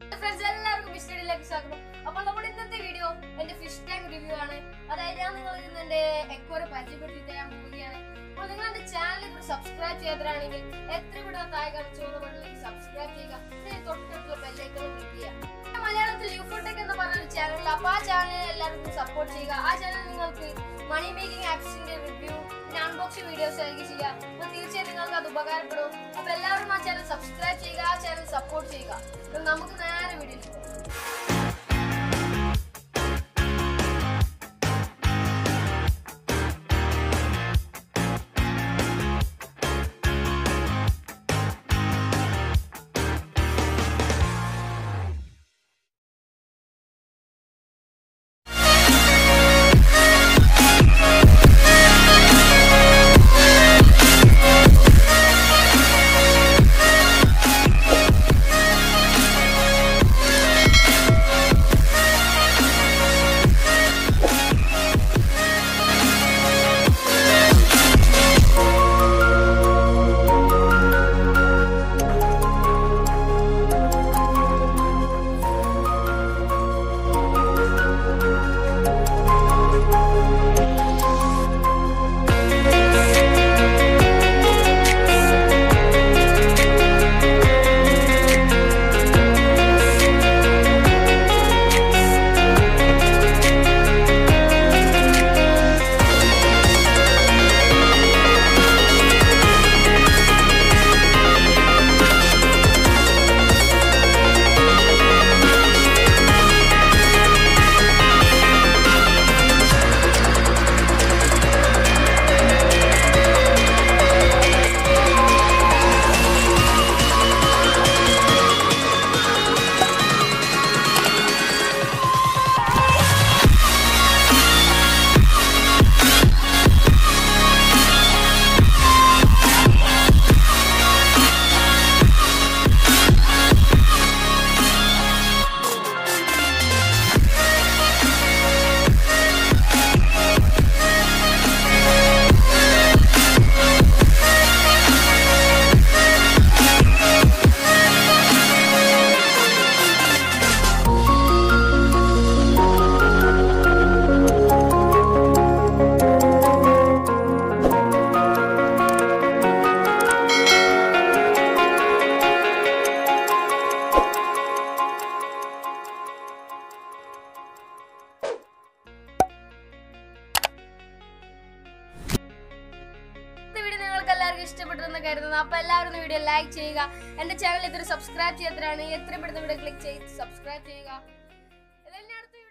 friends എല്ലാവർക്കും fish സ്റ്റഡിയിലേക്ക് സ്വാഗതം അപ്പോൾ നമ്മുടെ ഇന്നത്തെ വീഡിയോ എന്റെ ഫിഷ് ടാങ്ക് റിവ്യൂ ആണ് അതായത് ഞാൻ നിങ്ങൾക്ക് ഇന്ന് എന്റെ എക്കോറെ പരിചയപ്പെടുത്തി തരാൻ പോവുകയാണ് അപ്പോൾ നിങ്ങൾ എന്റെ ചാനൽ ഇപ്പോൾ സബ്സ്ക്രൈബ് ചെയ്തതാണെങ്കിൽ എത്ര വീഡിയോ താഴെ കാണിച്ചോന്ന് പറഞ്ഞില്ലെങ്കിൽ സബ്സ്ക്രൈബ് ചെയ്യുക പിന്നെ തൊട്ടടുത്തുള്ള ബെല്ലൈക്കൺ ക്ലിക്ക് ചെയ്യുക പിന്നെ മലയാളത്തിൽ യൂഫോടെക് എന്ന് പറഞ്ഞ ഒരു ചാനൽ അപ്പോൾ ആ ചാനൽ എല്ലാവർക്കും സപ്പോർട്ട് ചെയ്യുക ആ ചാനൽ നിങ്ങൾക്ക് മണി മേക്കിംഗ് ആപ്സിന്റെ റിവ്യൂ പിന്നെ അൺബോക്സിംഗ് വീഡിയോസ് ആയിരിക്കും ചെയ്യുക അപ്പോൾ തീർച്ചയായും നിങ്ങൾക്ക് അത് ഉപകാരപ്പെടും അപ്പോൾ എല്ലാവരും ആ ചാനൽ സബ്സ്ക്രൈബ് ചെയ്യുക ആ ചാനൽ സപ്പോർട്ട് ചെയ്യുക അപ്പോൾ നമുക്ക് നേരെ വീഡിയോയിൽ പോകാം ഇന്നത്തെ വീഡിയോ നിങ്ങൾക്ക് എല്ലാവർക്കും ഇഷ്ടപ്പെട്ടെന്ന് കരുതുന്നു അപ്പൊ എല്ലാവരും വീഡിയോ ലൈക്ക് ചെയ്യുക എന്റെ ചാനൽ ഇതൊരു സബ്സ്ക്രൈബ് ചെയ്യാത്തവരാണ് എത്രയും പെട്ടെന്ന് വീഡിയോ ക്ലിക്ക് ചെയ്ത് സബ്സ്ക്രൈബ് ചെയ്യുക ഇതെന്നെ അടുത്ത